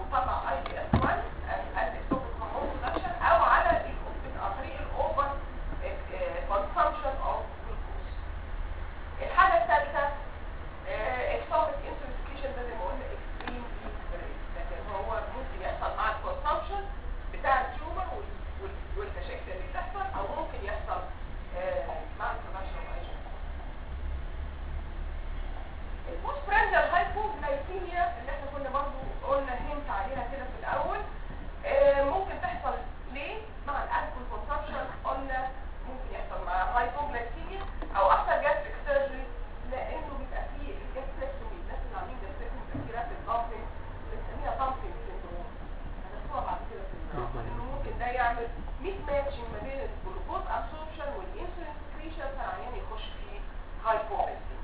هرمون طلع اي بي اس 1 الاكتوبيك هرمون برودكشن او على ال- عن طريق الاوفر كونسامشن اوف جلوكوز الحاجه الثالثه اكتوبيك انسوليفيكيشن ده زي ما قلنا اكستريم لكن هو ممكن يحصل مع الكونسامشن بتاع التيومر وال- وال- والكشاكل اللي بتحصل او ممكن يحصل آه، مع البرودكشن اوف ايجنت البوست براندال هايبوجلايسيميا اللي احنا كنا برضو قلنا هنت عليها كده في الاول آه، ممكن تحصل ليه مع الالكول كونسبشن قلنا ممكن يحصل مع هايبوجلايسيميا او اكتر جاستريك سيرجري لانه بيبقى فيه الجاستريكتومي الناس اللي عاملين جاستريكتومي بيبقى فيه رابيد دامبنج بنسميها دامبنج سيندروم هنسمعها بعد كده في الجراحه لانه ممكن ده يعمل ميس ماتشنج ما بين الجلوكوز ابسوربشن والانسولين سكريشن فالعيان يخش في هايبوجلايسيميا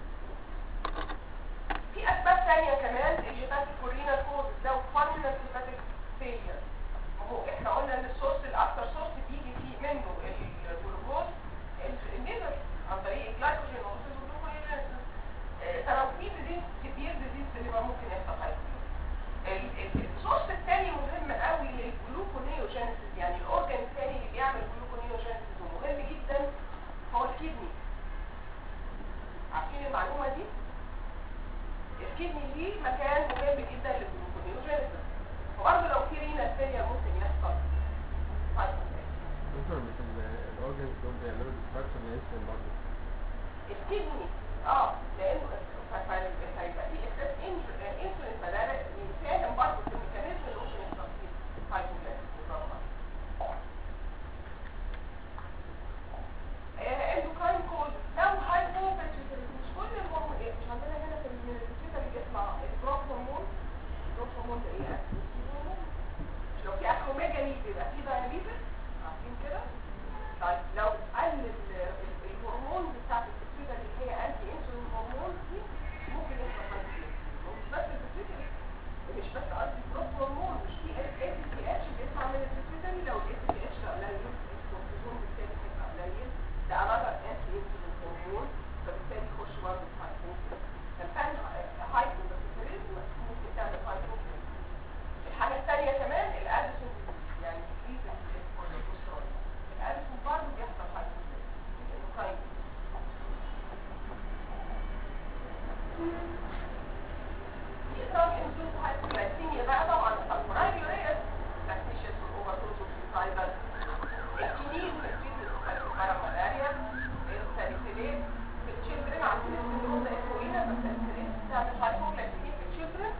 في اسباب ثانيه كمان الهيباتيك كورينا كوز ده وفانيلر هيباتيك فيلير هو احنا قلنا ان السورس الاكثر سورس بيجي فيه منه الجلوكوز الليفر عن طريق الجلايكوجين والاوكسيد والجلوكوجينيسيس فلو في ديزيز كبير ديزيز في الليفر ممكن يحصل هايبوكسيا السورس الثاني مهم قوي للجلوكونيوجينيسيس يعني الاورجن الثاني اللي بيعمل جلوكونيوجينيسيس ومهم جدا هو الكدني عارفين المعلومه دي؟ الكدني ليه مكان مهم جدا للجلوكونيوجينيسيس وبرضه لو في رينا فيلير ممكن يحصل هايبوكسيا دكتور مش الاورجنز دول بيعملوا ديستراكشن للانسولين برضه الكدني اه لانه ف- ف- هيبقى في اكسس انسولين فده يساهم برضه في الميكانيزم اللي ممكن يحصل فيه هايبوجلايسيميا اندوكراين كوز لو هايبوبيتيوتري مش كل الهرمون إيه، مش عندنا هنا في البيتيوتري بيطلع الجروث هرمون الجروث هرمون ده ايه هرمون مش لو في اكروميجالي بيبقى في دايابيتس عارفين كده طيب لو قل ال- ال- الهرمون بتاعت البيتيوتري اللي هي انتي انسولين هرمون دي ممكن يحصل هايبوجلايسيميا مش بس البيتيوتري مش بس قصدي الجروث هرمون مش في اي تي اتش بيطلع من البيتيوتري لو الاي تي اتش ده قليل الكورتيزون بالتالي هيبقى قليل ده another anti insulin هرمون فبالتالي يخش برضه في هايبوكسيا فالفعل هايبوكسيا ممكن تعمل هايبوكسيا الحاجة الثانية كمان الأديسون disease، يعني increase in الكوليسترول الأديسون برضه بيحصل هايبوكسيا لأنه كاين في drug induced hypoglycemia بقى طبعا الفالكونايلوريس لاكتيشيس والاوفردوز والسوسايدال الكنين التريتمنت بتاعت البارامالاريا الساليسيليت في التشيلدرن عندنا السندروم ده اسمه ايه ده الساليسيليت بتعمل هايبوغلايسيميا في التشيلدرن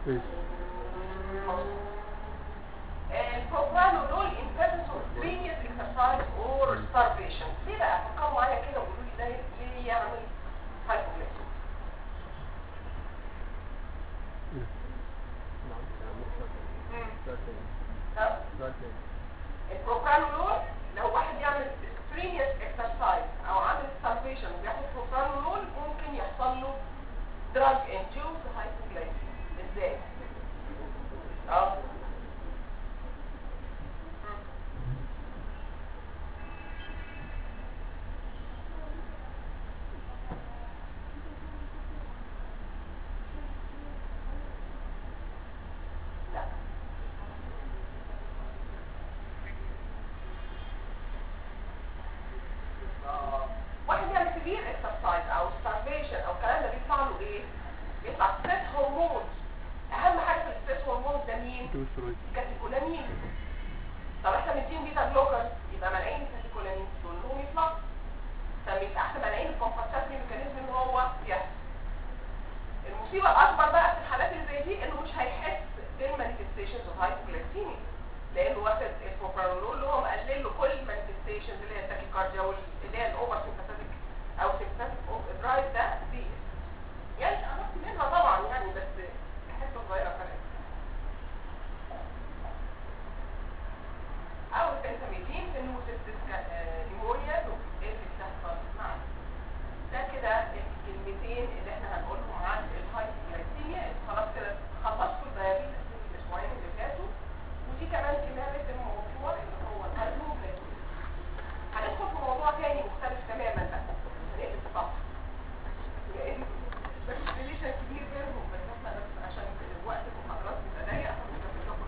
البروبرانولول in presence of previous exercise or starvation ليه بقى فكروا معايا كده وقولوا لي ده ليه يعمل هايبوغلايسيميا نعم يعني مش شرط مم. شرط طب شرط البروبرانولول لو واحد يعمل strenuous exercise او عامل starvation وبياخد بروبرانولول ممكن يحصل له drug induced hypoglycemia ازاي؟ اه لا واحد يعمل سيفير اكسرسايز او starvation او الكلام ده بيطلع له ايه؟ بيطلع ستريس هرمون اهم حاجه في الستريس هرمون ده مين؟ دوسترويد كاتيكولامين طب احنا مدين بيتا بلوكر يبقى ملايين الكاتيكولامين دول لهم يطلع طب يبقى احنا ملايين الكومبنساتري ميكانيزم ان هو يحصل المصيبه الاكبر بقى في الحالات اللي زي دي انه مش هيحس بالمانيفستيشنز اوف هايبوجلايسيميا لانه واخد البروبرانولول اللي هو مقلل له كل المانيفستيشنز اللي هي التاكيكارديا واللي هي الاوفر سيمباثيك او سيمباثيك درايف ده دي يعني انا منها طبعا يعني بس حته صغيره فرق او البنتاميدين في النوسيستيك نيمونيا ايه اللي بتحصل معاه ده كده الكلمتين اللي احنا هنقولهم عن الهايبوغلايسيميا خلاص كده خلصتوا الديابيتس في الاسبوعين اللي فاتوا ودي كمان كمالة الموضوع اللي هو الهايبوغلايسيميا هندخل في موضوع تاني مختلف تماما بقى هنقلب الصف لان بس ريليشن كبير بينهم بس احنا بس عشان وقت المحاضرات بيبقى ضيق فمش هنقول لكم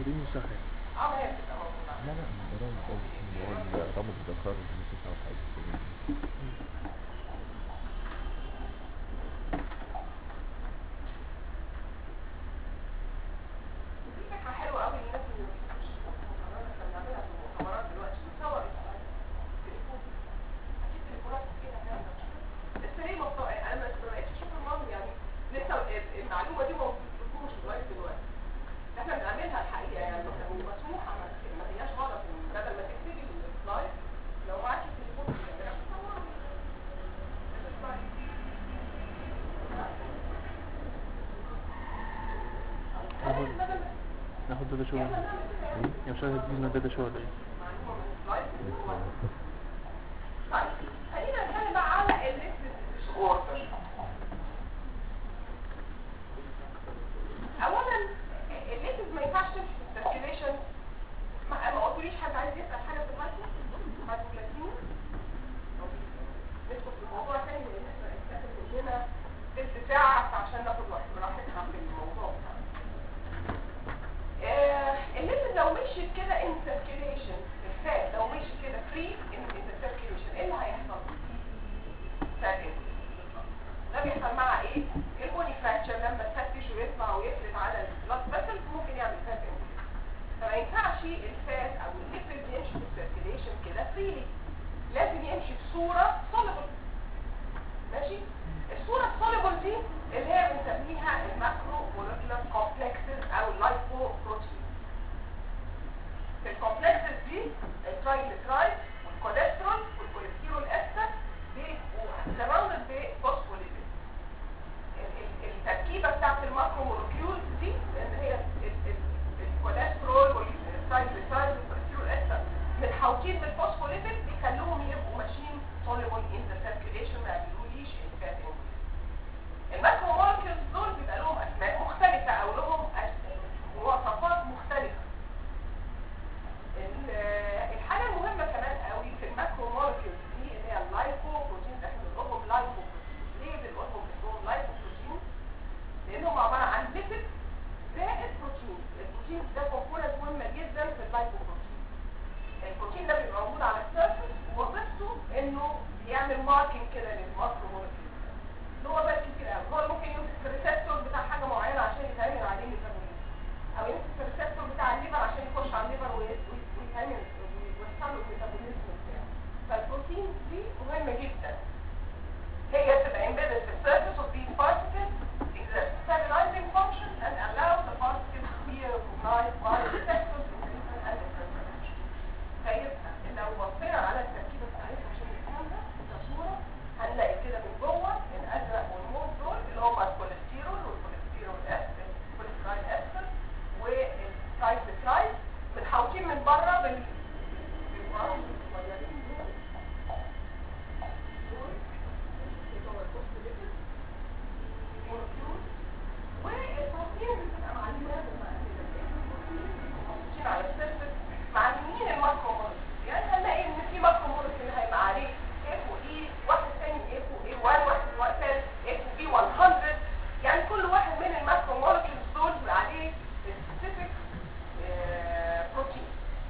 موجودين مسخن اه ما هي بتبقى موجوده لا لا ده رمز قصدي اللي هو رمز الذكر اللي تسعة وحاجة دي فكره حلوه قوي الناس اللي مش مقررة احنا بنعملها في المؤتمرات دلوقتي نصور التليفون اكيد تليفونات فيها الكلام ده لسه ليه مصور انا ما بقتش اشوف الماضي يعني لسه ال- المعلومه دي ما وصلتلكوش لغايه دلوقتي احنا بنعملها الحقيقه يعني مس- مسموحه ما ما هياش غلط إن بدل ما تكتبي السلايد لو معاكي التليفون بتعملها بتصوري السلايد. ناخد بدل ما ناخد داتا شو يلا نعمل كده يعني. يا مش عايز تدينا داتا شو ولا ايه معلومة من السلايد طيب خلينا نتكلم بقى على الليست ديسوردر اولا الليست ما ينفعش تمشي في السيركيليشن ما ما قلتوليش حد عايز يسال حاجه في الهايبو هايبوكلاسيميا ندخل في الموضوع تاني لان احنا هنتكلم مننا تلت ساعه فعشان ناخد وقت براحتنا في الموضوع بتاعنا آه، الليمت لو مشيت كده ان سيركيليشن الفات لو مشي كده فري ان ان سيركيليشن ايه اللي هيحصل؟ فات ده بيحصل مع ايه؟ البوني فراكشر لما تفتش ويطلع ويفلت على البلاد فيسل ممكن يعمل فات فما ينفعش الفات او الليبيد يمشي في السيركيليشن كده فريلي لازم يمشي بصوره سوليبل ماشي الصورة السوليبل دي اللي هي بنسميها الماكرو مولكيولار كومبلكسز او اللايبو بروتين في الكومبلكسز دي الترايجليسرايد والكوليسترول والكوليسترول استر بيبقوا سراوندد بفوسفوليبيد ال- ال- التركيبه بتاعت الماكرو مولكيول دي اللي هي ال- ال- الكوليسترول والترايجليسرايد والكوليسترول استر متحوطين بالفوسفوليبيد بيخلوهم يبقوا ماشيين soluble in the circulation ما يعملوليش انفات الماكرو مولكيولز دول بيبقى لهم اسماء مختلفه او لهم أس- مواصفات مختلفه ال- الحاجه المهمه كمان قوي في الماكرو مولكيولز دي اللي هي اللايبو بروتين احنا بنقولهم لايبو بروتين ليه بنقولهم اسمهم لايبو بروتين لانهم عباره عن ليبيد زائد بروتين البروتين ده كومبوننت مهمه جدا في اللايبو بروتين البروتين ده بيبقى موجود على السيرفس ووظيفته انه يعمل ماركينج كده للماكرو مولكيول اللي هو بس كتير قوي هو اللي ممكن يمسك في الريسبتور بتاع حاجه معينه عشان يتعمل عليه ميتابوليزم او يمسك في الريسبتور بتاع الليفر عشان يخش على الليفر وي- وي- ويتعمل ويوصل له الميتابوليزم بتاعه فالبروتين دي مهمه جدا هي تبقى embedded في surface of these particles exert stabilizing function and allow the particles to be recognized by receptors in different and different directions. فيبقى لو بصينا على التركيبه بتاعتها عشان نفهمها كصوره هنلاقي كده من جوه الازرق والموف دول اللي هم الكوليسترول والكوليسترول استر والكوليسترايد استر والترايجليسرايد متحوطين من بره بال بالورم الصغيرين دول دول اللي هو الفوسفوليبيد مولكيول والبروتين بتبقى معلمه محطوطين على السيرفس معلمين الماكرو مولكيول يعني هنلاقي ان في ماكرو مولكيول هيبقى عليه اف واي واحد تاني اف واي 1 واحد واحد اف بي 100 يعني كل واحد من الماكرو مولكيولز دول بيبقى عليه سبيسيفيك بروتين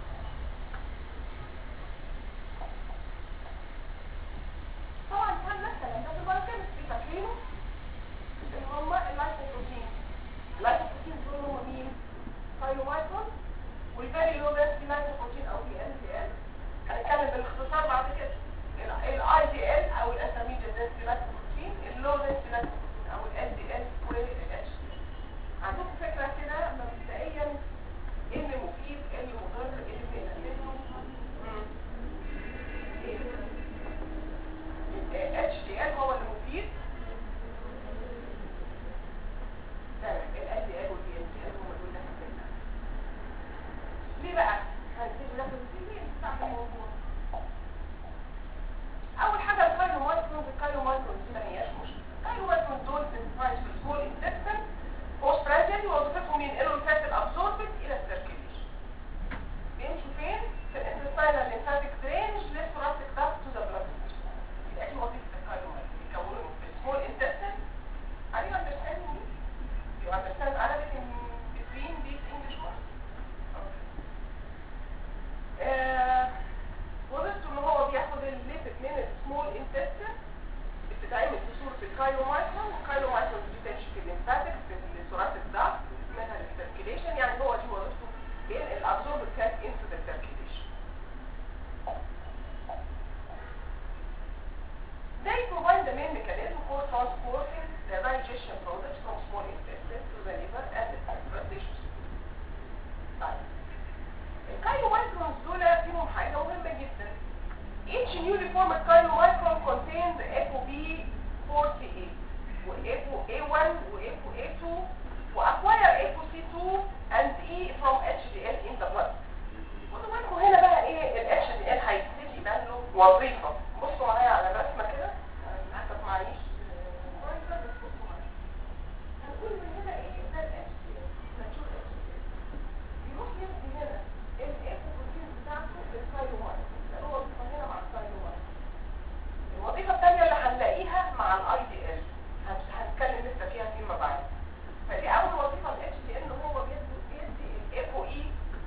طبعا كان مثلا ده في البايوكيمستري فاكرينه اللي هم اللايكوبروتين اللايكوبروتين دول هم مين؟ ثايرومايكرون والفيري لو دنسيتي لايكوبروتين او بي ال دي ال هنتكلم بالاختصار بعد كده الاي دي ال او الانترميديت دنسيتي لايكوبروتين اللو دنسيتي لايكوبروتين او ال دي ال والاتش عندكم فكره كده مبدئيا ايه اللي مفيد ايه اللي مضر ايه اللي بيقلق منه مم. ايه اللي اتش دي ال هو اللي مفيد تمام ال دي ال والبي ال دي ال هم دول اللي احنا بنتكلم ليه بقى؟ هنبتدي ناخد السي بتاع الموضوع اول حاجه الكايرومايكرون الكايرومايكرون دي ما هياش مشكله الكايرومايكرون contains ApoB48 وApo A1 وApo A2 وacquire ApoC2 and E from HDL in the blood خدوا بالكم هنا بقى ايه ال HDL هيبتدي يبان له وظيفة بصوا معايا على الرسمة كده أنا للأسف معيش مونيتور بس بصوا معايا هنقول من هنا ايه ده ال HDL نشوف HDL يروح يدي هنا الايكوبروتين بتاعته للثايرومايد لأنه وظيفة هنا مع الثايرومايد الوظيفة الثانية اللي هنلاقيها مع الاي دي ال هنتكلم لسه فيها فيما بعد فدي اول وظيفة ال HDL ان هو بيدي بيدي الايكو اي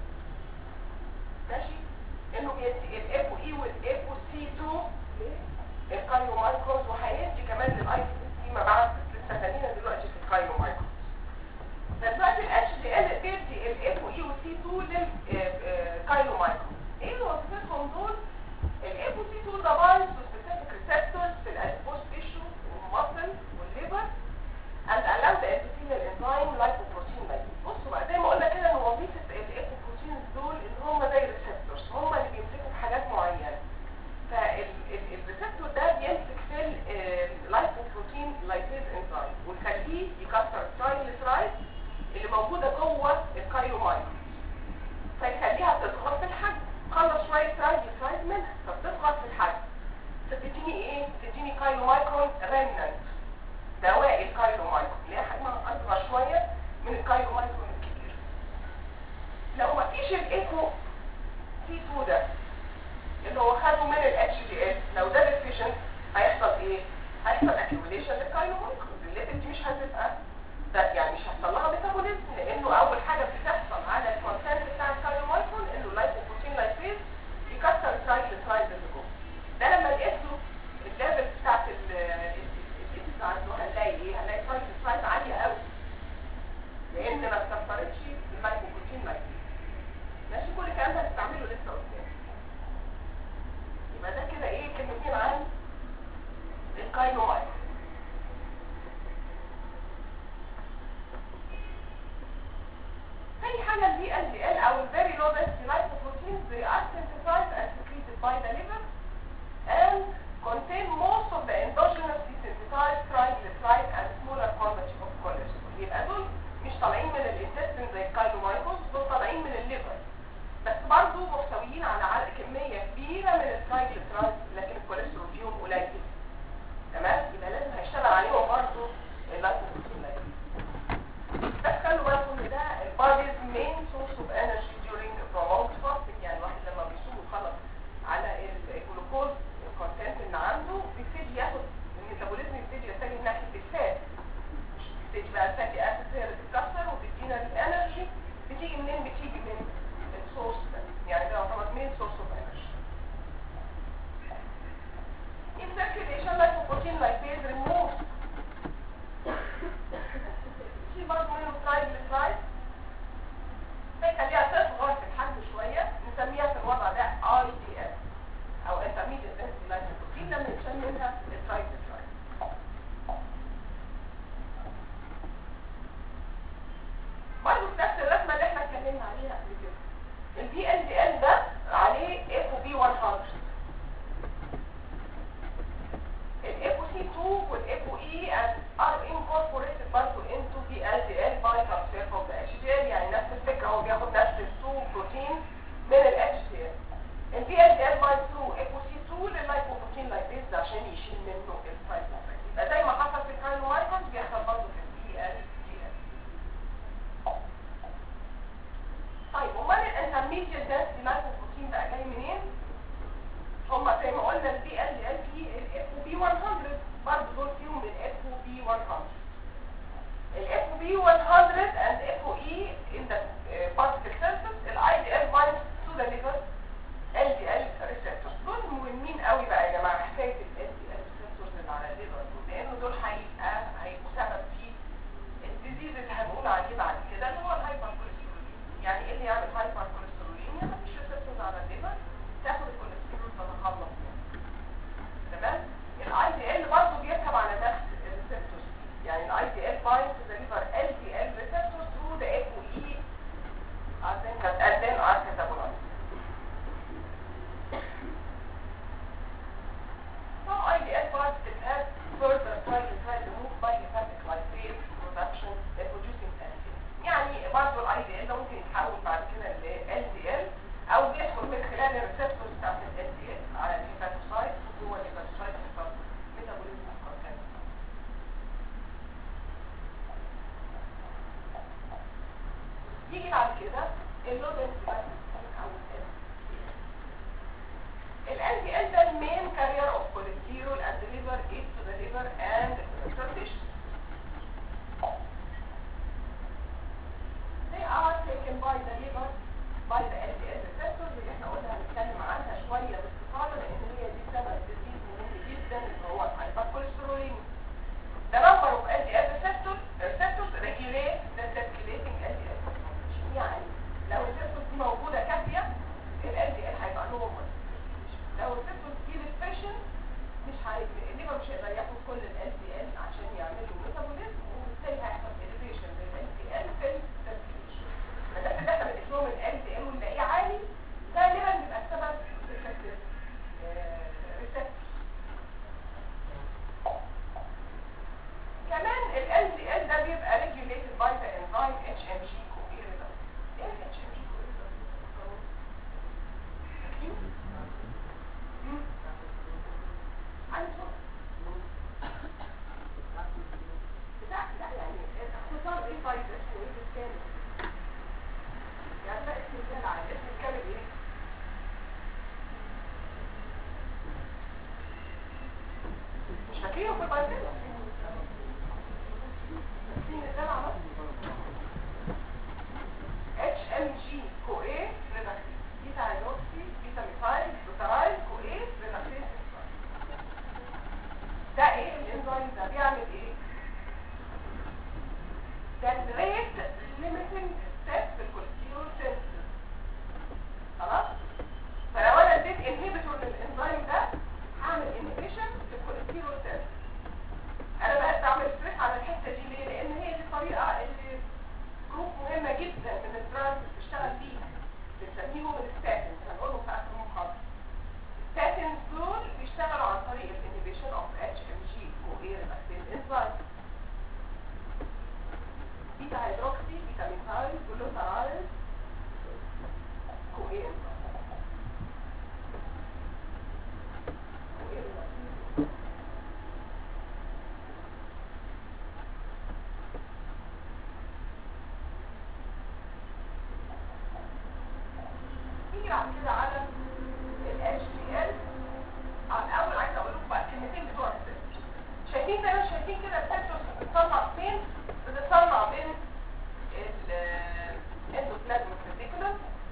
ماشي انه بيدي الايكو اي والايكو سي 2 الكايومايكروز وهيدي كمان للاي فيما بعد بس لسه خلينا دلوقتي في الكايومايكروز فدلوقتي الاتش دي ال بيدي الايكو اي والسي 2 للكايلومايكرو ايه وظيفتهم دول الايكو سي 2 ده بايند تو سبيسيفيك ريسبتورز في الاديبوز تيشو والمسل والليفر and allow the endothelial enzyme lipoprotein lipase بصوا بقى زي ما قلنا كده ان وظيفه الايكوبروتينز دول ان هم زي ريسبتورز هم اللي بيمسكوا في حاجات معينه فالريسبتور ده بيمسك في اللايبوبروتين لايبيز انزيم ويخليه يكسر الترايجليسرايد اللي موجوده جوه الكايرومايكرو فيخليها تضغط في الحجم خلص شويه ترايجليسرايد منها فبتضغط في الحجم فتديني ايه؟ تديني كايرومايكرون ريمننت دواء الكايرومايكرون اللي هي حجمها اصغر شويه من الكايرومايكرون الكبير لو ما فيش الايكو سي 2 ده اللي هو خده من الاتش دي ال لو ده ديفيشنت هيحصل ايه هيحصل اكيوميليشن للكايرومايكروز الليبيد دي مش هتبقى ده يعني مش هيحصل لها ميتابوليزم لانه اول حاجه بتحصل على الكونسنت بتاع الكايرومايكرون انه اللايبوبروتين لايبيز يكسر الترايجليسرايد اللي جوه ده لما نقيسه الليفل بتاعت الانسولين عنده هنلاقي ايه هنلاقي الترايجليسرايد عاليه قوي لان ما استفسرتش اللايبوبروتين لايبيز ماشي كل الكلام ده هنستعمله لسه قدام يبقى ده كده ايه كلمتين عن الكاينومايت تاني حاجة ال LDL او ال very low density lipoproteins they are synthesized and secreted by the liver and contain most of the endogenously synthesized triglyceride and smaller quantity of cholesterol يبقى دول مش طالعين من الانتستين زي الكايلومايكوز دول طالعين من الليفر بس برضه محتويين على عدد كمية كبيرة من الترايجليسرايد لكن الكوليسترول فيهم قليل تمام يبقى لازم هيشتغل عليهم برضه اللايكوبروتين لايكوبروتين بس خلوا بالكم ان ده الباديز مين سورس اوف انرجي during prolonged fasting يعني الواحد لما بيصوم ويخلص على الجلوكوز الكونتنت اللي عنده بيبتدي ياخد الميتابوليزم يبتدي يتجه ناحيه الفات بتيجي بقى الفاتي اسيد هي اللي بتتكسر وبتدينا الانرجي بتيجي منين بتيجي من السورس ده يعني ده يعتبر مين سورس اوف انرجي In circulation, lipoprotein lipase removes في برضه منه ترايجليسرايد فيخليها تصغر في الحجم شويه نسميها في الوضع ده اي دي اس او intermediate density lipoprotein لما يتشال منها الترايجليسرايد برضه في نفس الرسمه اللي احنا اتكلمنا عليها قبل كده البي ال دي ال ده عليه اف بي 100 الاف سي 2 والاف اي ار incorporated برضه into the LDL by transfer from the HDL يعني نفس الفكره هو بياخد نفس السو بروتين من ال HDL البي ال دي ال بايند تو اف سي 2 لللايبوبروتين لايبيز عشان يشيل منه الترايجليسرايد يبقى زي ما حصل في الكاينومايكروز بيحصل برضه في البي ال دي ال طيب امال الانترميديت دنسيتي لايبوبروتين بقى جاي منين؟ هما زي ما قلنا البي ال دي ال في الاف بي 100 برضه دول فيهم الاف بي 100 الاف بي 100 and FOE in the uh, particle surface ال IDL binds to the liver LDL receptors دول مهمين قوي بقى يا جماعه حكايه ال LDL receptors اللي على الليفر دول لانه دول هيبقى هيبقوا سبب في الديزيز اللي هنقول عليه بعد كده اللي هو الهايبر كوليسترولين يعني ايه اللي يعمل هايبر كوليسترولين يعني مفيش ريسبتورز على الليفر تاخد الكوليسترول تتخلص منه تمام الاي دي ال برضه بيركب على نفس الريسبتورز يعني الاي دي ال بايند تو ذا ليفر ال دي ال ريسبتور ثرو ذا اف او اي and then are catabolized so اي دي ال بايند باي ذا ال دي ال ريسبتورز اللي احنا قلنا هنتكلم عنها شويه باستفاضه لان هي دي سبب ديزيز مهم جدا اللي هو الهايبركوليستروليميا The number of LDL receptors receptors regulate the circulating LDL يعني لو الريسبتورز دي موجوده كافيه ال LDL هيبقى نورمال لو الريسبتورز دي deficient مش هيبقى الليفر مش هيقدر ياخد كل ال LDL عشان يعمل له ميتابوليزم وبالتالي هيحصل elevation لل LDL في السيركيليشن فالناس اللي احنا بنقول لهم ال LDL ونلاقيه عالي غالبا بيبقى السبب defective receptors كمان ال LDL ده بيبقى regulated by the enzyme HMG coagulation. ايه ال HMG coagulation؟ مم. عندي صوت. لا لا يعني اختصار ايه طيب اسمه ايه بالكامل؟ يعني ده اسم ازاي العادي اسم الكامل ايه؟ مش فاكرينه في البايبل؟ HMG CoA reductase بيتا هيدروكسي بيتا ميثايل جلوتارايل CoA reductase ده ايه الانزيم ده بيعمل ايه ده الريت ليميتنج ستيب في الكوليسترول سينثيسيس خلاص فلو انا اديت انهبيتور للانزيم ده هعمل انهبيشن للكوليسترول سينثيسيس انا بقى بعمل ستريس على الحته دي ليه لان هي دي الطريقه اللي جروب مهمه جدا من الدراجز بتشتغل بيها بنسميهم الستاتنز هنقولهم في اخر المحاضره الستاتنز دول بيشتغلوا عن طريق الانهبيشن اوف اتش ام جي كو اير انزيم بيتا هيدروكسي بيتا ميثايل جلوتارايل كو اير كو اير نيجي بعد كده على ال HDL آه، الأول عايزة أقول لكم بقى كلمتين بتوع السيستم شايفين زي ما شايفين كده السيستم بتتصنع فين؟ بتتصنع من الاندوبلازم ريتيكولم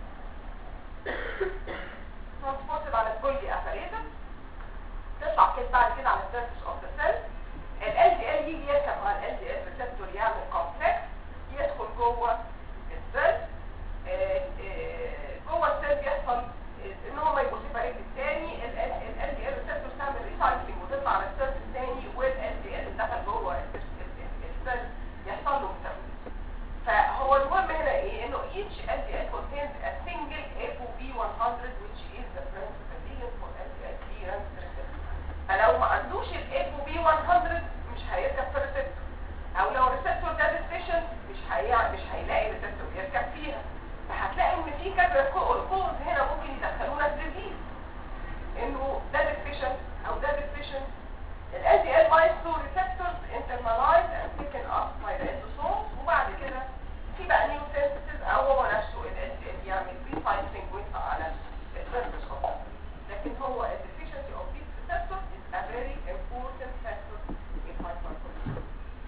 ترانسبورتد على الجولجي اباريتس تطلع كده بعد كده على السيرفيس اوف ذا سيل ال LDL يجي يركب على ال LDL ريسبتور يعمل كومبلكس يدخل جوه السيل آه، آه، جوه السيل بيحصل آه، ان هو ما يبقوا سيبريت الثاني ال ال دي ال ريسبتور تعمل ريسايكلينج وتطلع على السيرفيس الثاني وال دي ال دخل جوه ال- ال- السيل يحصل له ميتابوليزم فهو المهم هنا ايه انه each LDL contains a single ApoB100 which is the principal ligand for LDL clearance receptor فلو ما عندوش ال ApoB100 مش هيركب في الريسبتور او لو الريسبتور ده deficient مش هي مش هيلاقي ريسبتور يركب فيها فهتلاقي ان في كذا كوز هنا ممكن يدخلونا في ديزيز انه ده deficient او ده deficient ال LDL binds to receptors internalized and taken up by the endosomes وبعد كده في بقى new synthesis او هو نفسه ال LDL يعمل recycling ويطلع على السيرفيس of the لكن هو ال deficiency of these receptors is a very important factor in hypercortisolism.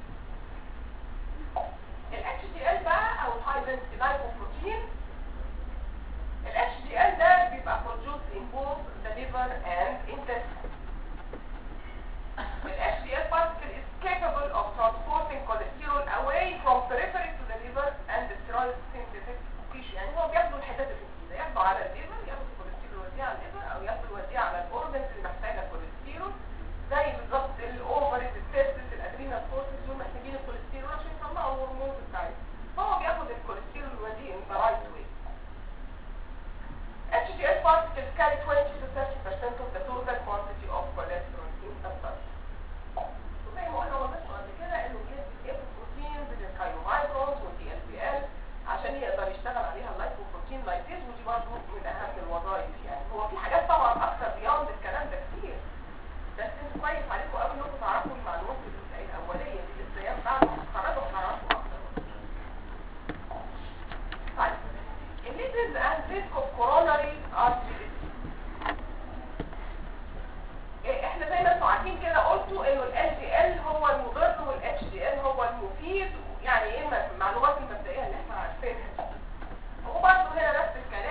ال HDL بقى او high density lipoprotein ال HDL ده بيبقى produced in both the liver and intestine The HDL particle is capable of transporting cholesterol away from periphery to the liver and the steroid synthetic tissue يعني هو بياخدوا الحتت المفيدة ياخدوا على الليفر ياخدوا الكوليسترول يوديه على الليفر او ياخدوا يوديه على الاورجنز اللي محتاجة كوليسترول زي بالظبط الاوفرز التستس الادرينال كورتكس دول محتاجين الكوليسترول عشان يطلعوا الهرمونز بتاعتهم فهو بياخد الكوليسترول ويوديه in the right way HDL particles carry 20 to 30% of the total quantity of cholesterol in the blood. وزي ما قلنا وضحنا قبل كده انه بيدي البروتينز للكايومايكروز والدي ال بي ال عشان يقدر يشتغل عليها اللايكوبروتين لايتيز ودي برضه من اهم الوظائف يعني هو في حاجات طبعا اكتر بياند الكلام ده كتير بس انتوا كويس عليكم قوي انكم تعرفوا المعلومات الاوليه دي ازاي بعد ما تتخرجوا هتعرفوا اكتر طيب الليبيز and risk of coronary artery disease إيه، احنا زي ما انتوا عارفين كده قلتوا انه ال LDL هو المضر وال HDL هو المفيد يعني ايه الم- المعلومات المبدئيه اللي احنا عارفينها دي. وبرضه هنا نفس الكلام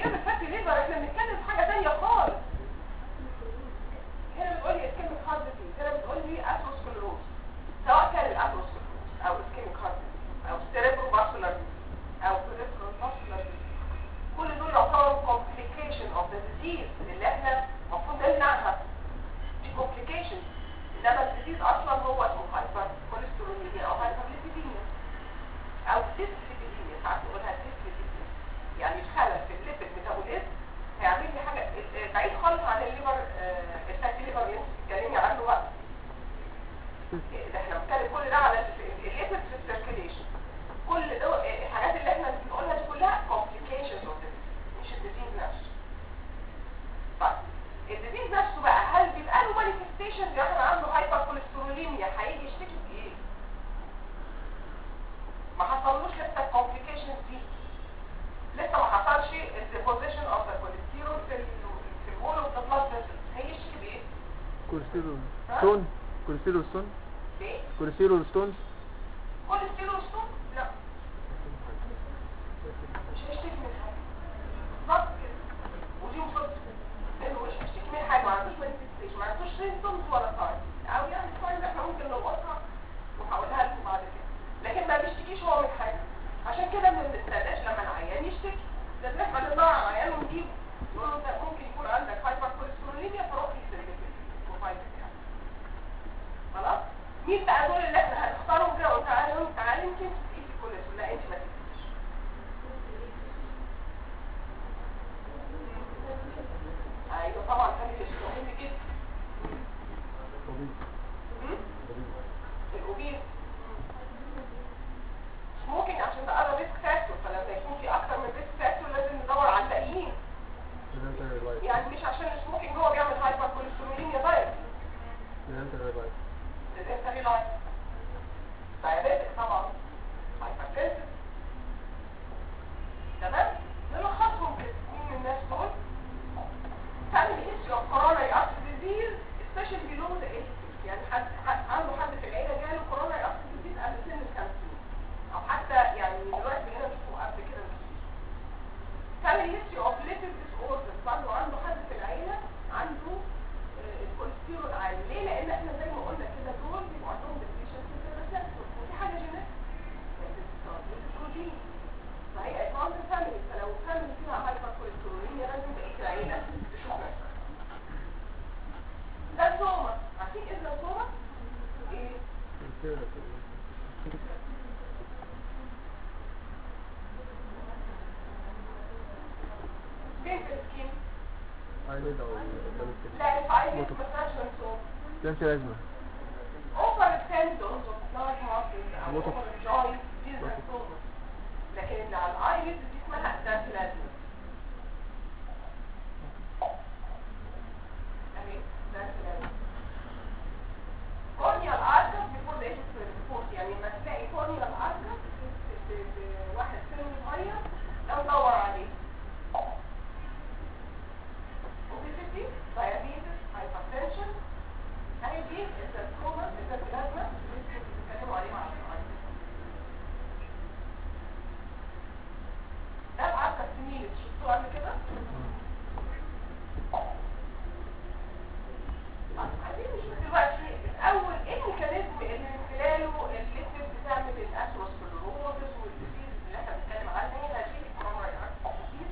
كلمه فاتي ليفر احنا بنتكلم في حاجه ثانيه خالص هنا بتقول لي اسكيميك هارت ديزيز هنا بتقول لي اثروسكلروز سواء كان الاثروسكلروز او اسكيميك هارت ديزيز او سيريبرو فاسكولار او بريفرال فاسكولار كل دول يعتبروا complication of the disease اللي احنا المفروض نمنعها دي complication انما الديزيز اصلا هو اسمه هايبر كوليستروليميا او هايبرليبيديميا او ديسليبيديميا ساعات نقولها ديسليبيديميا يعني خلل في الليبيد ميتابوليزم هيعمل لي حاجه ال- بعيد خالص عن الليفر آه، الفاتي ليفر اللي انت بتتكلمي عنه بقى ده احنا بنتكلم كل ده على الليبيد في السيركيليشن كل ده آه، الحاجات اللي احنا بنقولها دي كلها complications of the disease مش الديزيز نفسه طيب الديزيز نفسه بقى هل بيبقى له مانيفستيشن زي احنا عنده هايبر كوليستروليميا هيجي يشتكي بايه؟ ما حصلوش لسه الكومبليكيشنز دي لسه ما حصلش الديبوزيشن اوف ذا كوليسترول في ال في الوول اوف ذا بلاد فيسلز هيشتكي بايه؟ كوليسترول ستون كوليسترول ستون بايه؟ كوليسترول ستون كوليسترول ستون؟ لا مش هيشتكي من حاجه بالظبط كده ودي مصيبته لانه مش هيشتكي من حاجه ما عندوش مانيفستيشن ما عندوش سيمتومز ولا ساين او يعني ساين احنا ممكن نلقطها وهقولها لكم بعد كده لكن ما بيشتكيش هو من حاجه عشان كده ما بنستناش لما العيان يشتكي ده بنحمد ندور على العيان ونجيبه نقول له انت ممكن يكون عندك هايبر كوليستروليميا فروح يكتب البروفايل بتاعك خلاص مين بقى دول اللي احنا هنختارهم كده وتعالى تعالى انت تقيسي الكوليسترول لا انت ما تقيسيش ايوه طبعا كان مهم جدا مم؟ الاوبيز ممكن عشان ده انا ريسك فاكتور فلما يكون في اكتر من ريسك فاكتور لازم ندور على الباقيين يعني مش عشان السموكينج هو بيعمل هايبر كوليستروليميا دايركت الانسولين لايف دايابيتك طبعا هايبرتنسيف تمام نلخصهم كده مين من الناس دول family history of coronary artery disease especially below the age of 50 يعني حد حد- عنده حد في العيله جاله coronary artery disease قبل سن ال 50 او حتى يعني دلوقتي بقينا نشوفه قبل كده بكتير family history of lipid disorders برضه عنده حد في العيله عنده آه، الكوليسترول عالي ليه؟ لان احنا زي ما قلنا كده دول بيبقوا عندهم deficiency في الريسبتور ودي حاجه جينيتك بروتين فهي ايقونة الفاميلي فلو الفاميلي فيها هايبر كوليستروليميا لازم بقية العيلة تشوف نفسها ده الزوما عارفين ايه ده الزوما؟ ايه؟ فين في السكين؟ لا الفايل بطل. مساج منسوب كانسر لازمة اوفر التندونز اوف لارج ماسلز او بطل. اوفر الجوينت دي بطل. الزوما لكن اللي على الايلت دي اسمها دانتلازما اهي دانتلازما corneal arcus before the age of 40 يعني لما تلاقي corneal arcus في في- في واحد سنه صغير لو دور عليه obesity diabetes hypertension اهي دي الساركوما الدانتلازما اللي انتوا بتتكلموا عليه مع العيال ده العركة السنين شفتوه قبل كده؟ طيب، عايزين نشوف دلوقتي الأول ايه الميكانيزم اللي من خلاله الليبيد بتعمل الأثيروسكلروزس والديزيز اللي احنا بنتكلم عنها هي هذه الكورونا ديزيز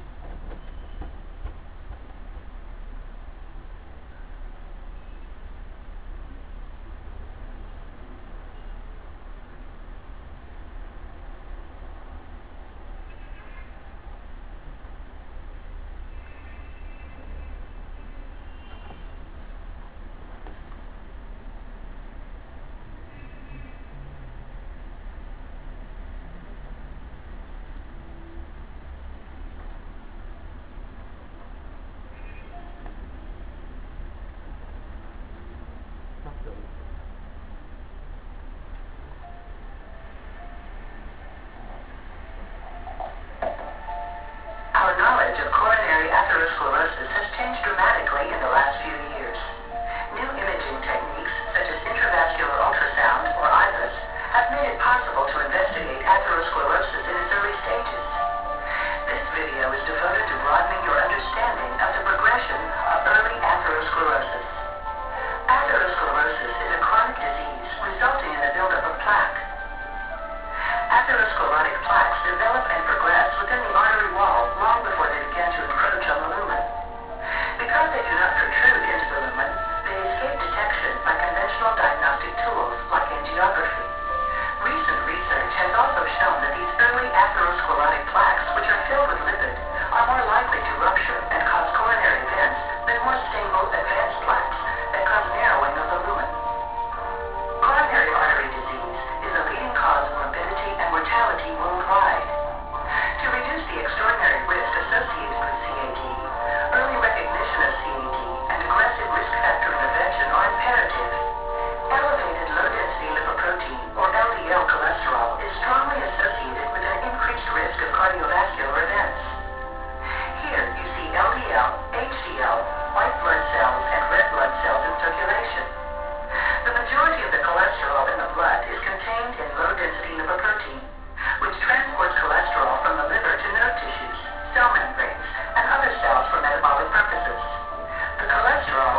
Our knowledge of coronary atherosclerosis has changed dramatically in the last few years. New imaging techniques, such as intravascular ultrasound, or IVUS, have made it possible to investigate atherosclerosis in its early stages. This video is devoted to broadening your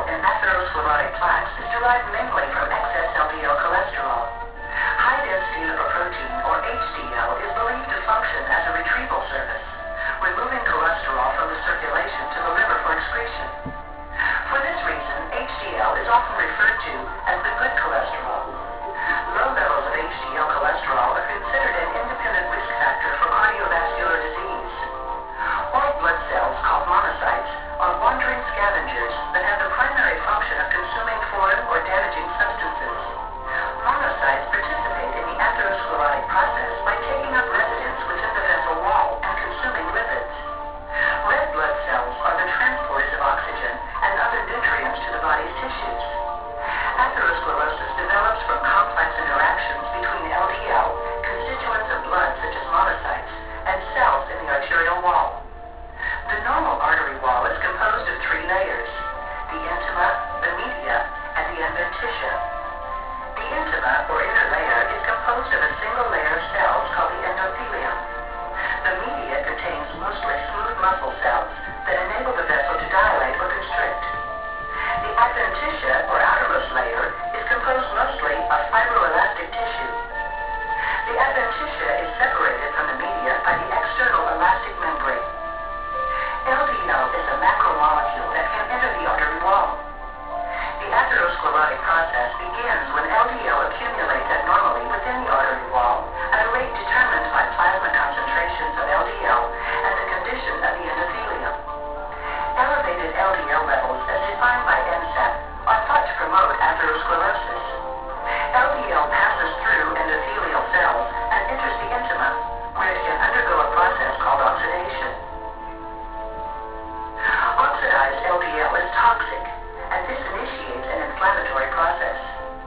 in atherosclerotic plaques is derived mainly from excess LDL cholesterol. High-density lipoprotein, or HDL, is believed to function as a retrieval service, removing cholesterol from the circulation to the liver for excretion. For this reason, HDL is often referred to as the good cholesterol. Low levels of HDL cholesterol are considered an independent risk factor for cardiovascular disease. White blood cells, called monocytes, are wandering scavengers that have the primary function of consuming foreign or damaging substances. Monocytes participate in the atherosclerotic process by taking up residence within the vessel wall and consuming lipids. Red blood cells are the transporters of oxygen and other nutrients to the body's tissues. Atherosclerosis develops from complex interactions between LDL, constituents of blood such as monocytes, and cells in the arterial wall. The normal artery wall is composed of three layers, the intima, the media, and the adventitia. The intima, or inner layer, is composed of a single layer of cells called the endothelium. The media contains mostly smooth muscle cells that enable the vessel to dilate or constrict. The adventitia, or outermost layer, is composed mostly of fibroelastic tissue. The adventitia is separated from the media by the external elastic membrane. LDL is a macromolecule that can enter the artery wall. The atherosclerotic process begins when LDL accumulates abnormally within the artery wall at a rate determined by plasma concentrations of LDL and the condition of the endothelium. Elevated LDL levels, as defined by NSAP, are thought to promote atherosclerosis. LDL passes through endothelial cells and enters the intima, where it can undergo a process called oxidation. Oxidized LDL is toxic, and this initiates an inflammatory process.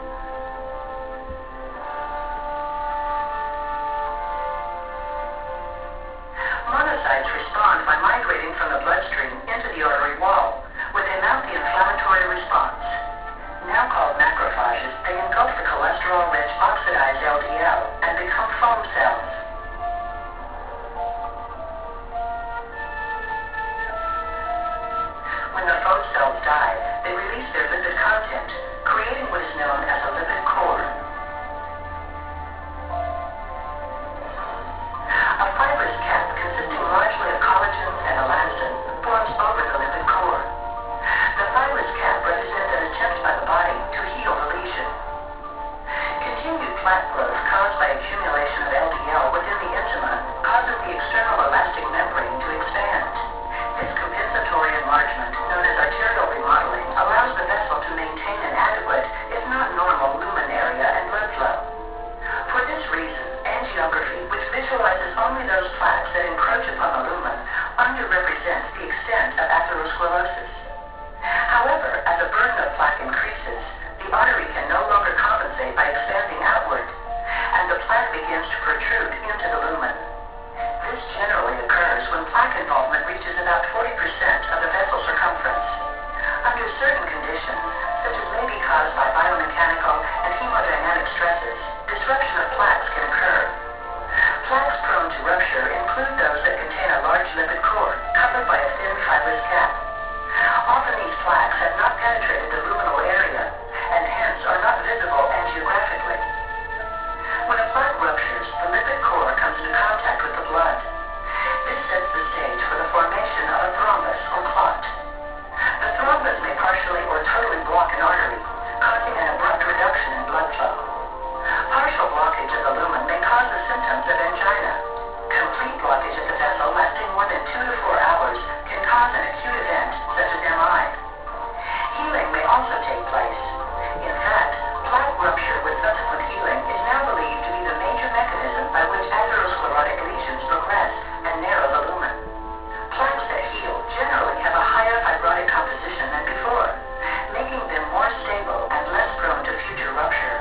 Monocytes respond by migrating from the bloodstream into the artery wall, where they mount the inflammatory response. Now called macrophages, they engulf the cholesterol-rich oxidized LDL and become foam cells. When the foam cells die, they release their lipid content, creating what is known as a lipid core. A fibrous cap consisting largely of collagen and elastin forms over the lipid core. The fibrous cap represents an attempt by the body to heal the lesion. Continued plaque growth caused by accumulation of LDL within the intima causes the external elastic membrane to expand. This compensatory enlargement, known as arterial remodeling, allows the vessel to maintain an adequate, if not normal, lumen area and blood flow. For this reason, angiography, which visualizes only those plaques that encroach upon the lumen, underrepresents the extent of atherosclerosis. However, as the burden of plaque increases, the artery can no longer compensate by expanding outward, and the plaque begins to protrude into the lumen. This generally occurs when plaque involvement reaches about 40% of the vessel circumference. Under certain conditions, such as may be caused by biomechanical and hemodynamic stresses, disruption of plaques can occur. Plaques prone to rupture include those that contain a large lipid core covered by a thin fibrous cap. Often these plaques have not penetrated the luminal area and hence are not visible angiographically. When a plaque ruptures, the lipid core comes into contact with the blood. This sets the stage for the formation of a thrombus or clot. The thrombus may partially or totally block an artery, causing an abrupt reduction in blood flow. Partial blockage of the lumen may cause the symptoms of angina. Complete blockage of the vessel lasting more than two to four hours can cause an acute event such as MI. Healing may also take place. In fact, plaque rupture with subsequent healing is now believed to be the major mechanism by which atherosclerotic lesions progress and narrow the lumen. Plaques that heal generally have a higher fibrotic composition than before, making them more stable and less prone to future rupture.